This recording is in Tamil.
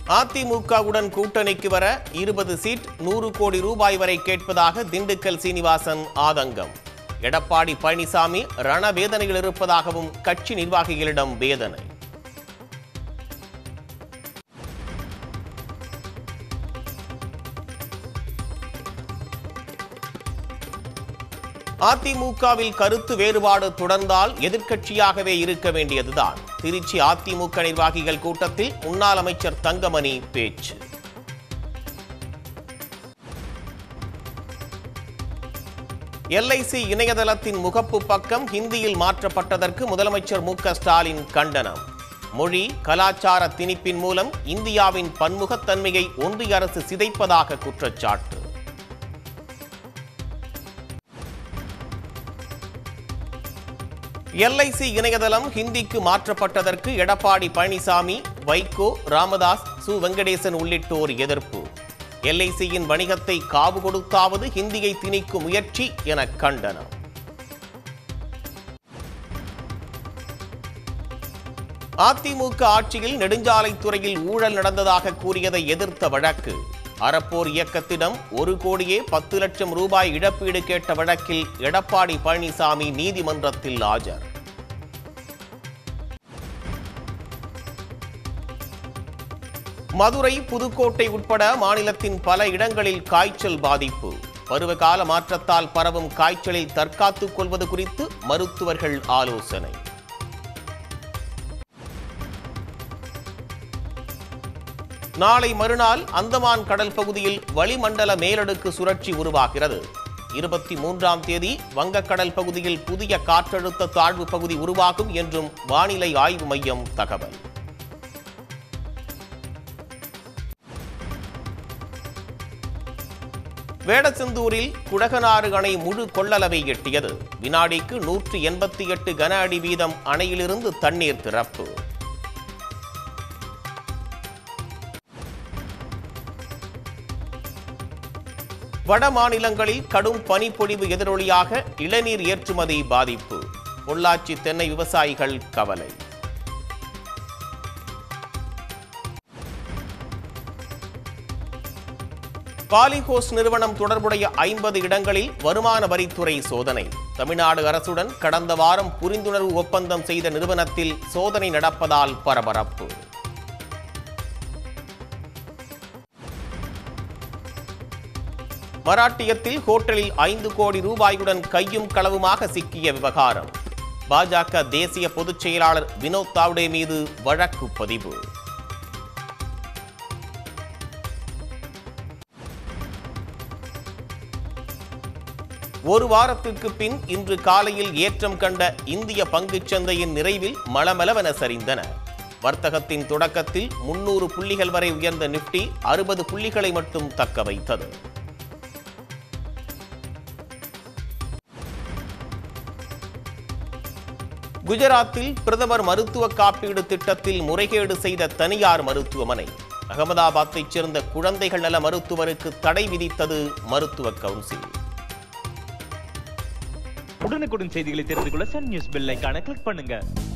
அதிமுகவுடன் கூட்டணிக்கு வர இருபது சீட் நூறு கோடி ரூபாய் வரை கேட்பதாக திண்டுக்கல் சீனிவாசன் ஆதங்கம் எடப்பாடி பழனிசாமி ரணவேதனையில் இருப்பதாகவும் கட்சி நிர்வாகிகளிடம் வேதனை அதிமுகவில் கருத்து வேறுபாடு தொடர்ந்தால் எதிர்க்கட்சியாகவே இருக்க வேண்டியதுதான் திருச்சி அதிமுக நிர்வாகிகள் கூட்டத்தில் முன்னாள் அமைச்சர் தங்கமணி பேச்சு எல்ஐசி இணையதளத்தின் முகப்பு பக்கம் ஹிந்தியில் மாற்றப்பட்டதற்கு முதலமைச்சர் மு க ஸ்டாலின் கண்டனம் மொழி கலாச்சார திணிப்பின் மூலம் இந்தியாவின் பன்முகத்தன்மையை ஒன்றிய அரசு சிதைப்பதாக குற்றச்சாட்டு எல்ஐசி இணையதளம் ஹிந்திக்கு மாற்றப்பட்டதற்கு எடப்பாடி பழனிசாமி வைகோ ராமதாஸ் சு வெங்கடேசன் உள்ளிட்டோர் எதிர்ப்பு எல்ஐசியின் வணிகத்தை காவு கொடுத்தாவது ஹிந்தியை திணிக்கும் முயற்சி என கண்டனம் அதிமுக ஆட்சியில் நெடுஞ்சாலைத்துறையில் ஊழல் நடந்ததாக கூறியதை எதிர்த்த வழக்கு அறப்போர் இயக்கத்திடம் ஒரு கோடியே பத்து லட்சம் ரூபாய் இழப்பீடு கேட்ட வழக்கில் எடப்பாடி பழனிசாமி நீதிமன்றத்தில் ஆஜர் மதுரை புதுக்கோட்டை உட்பட மாநிலத்தின் பல இடங்களில் காய்ச்சல் பாதிப்பு பருவகால மாற்றத்தால் பரவும் காய்ச்சலில் தற்காத்துக் கொள்வது குறித்து மருத்துவர்கள் ஆலோசனை நாளை மறுநாள் அந்தமான் கடல் பகுதியில் வளிமண்டல மேலடுக்கு சுழற்சி உருவாகிறது இருபத்தி மூன்றாம் தேதி வங்கக்கடல் பகுதியில் புதிய காற்றழுத்த தாழ்வு பகுதி உருவாகும் என்றும் வானிலை ஆய்வு மையம் தகவல் வேடச்செந்தூரில் குடகனாறு அணை முழு கொள்ளளவை எட்டியது வினாடிக்கு நூற்று எண்பத்தி எட்டு கன அடி வீதம் அணையிலிருந்து தண்ணீர் திறப்பு வட மாநிலங்களில் கடும் பனிப்பொழிவு எதிரொலியாக இளநீர் ஏற்றுமதி பாதிப்பு பொள்ளாச்சி தென்னை விவசாயிகள் கவலை பாலிஹோஸ் நிறுவனம் தொடர்புடைய ஐம்பது இடங்களில் வருமான வரித்துறை சோதனை தமிழ்நாடு அரசுடன் கடந்த வாரம் புரிந்துணர்வு ஒப்பந்தம் செய்த நிறுவனத்தில் சோதனை நடப்பதால் பரபரப்பு மராட்டியத்தில் ஹோட்டலில் ஐந்து கோடி ரூபாயுடன் கையும் களவுமாக சிக்கிய விவகாரம் பாஜக தேசிய பொதுச் செயலாளர் வினோத் தாவ்டே மீது வழக்கு பதிவு ஒரு வாரத்திற்கு பின் இன்று காலையில் ஏற்றம் கண்ட இந்திய பங்குச் சந்தையின் நிறைவில் மளமளவென சரிந்தன வர்த்தகத்தின் தொடக்கத்தில் முன்னூறு புள்ளிகள் வரை உயர்ந்த நிப்டி அறுபது புள்ளிகளை மட்டும் தக்க வைத்தது குஜராத்தில் பிரதமர் மருத்துவ காப்பீடு திட்டத்தில் முறைகேடு செய்த தனியார் மருத்துவமனை அகமதாபாத்தைச் சேர்ந்த குழந்தைகள் நல மருத்துவருக்கு தடை விதித்தது மருத்துவ கவுன்சில் உடனுக்குடன் செய்திகளை தெரிந்து கொள்ள சன் நியூஸ் பெல் ஐகானை கிளிக் பண்ணுங்க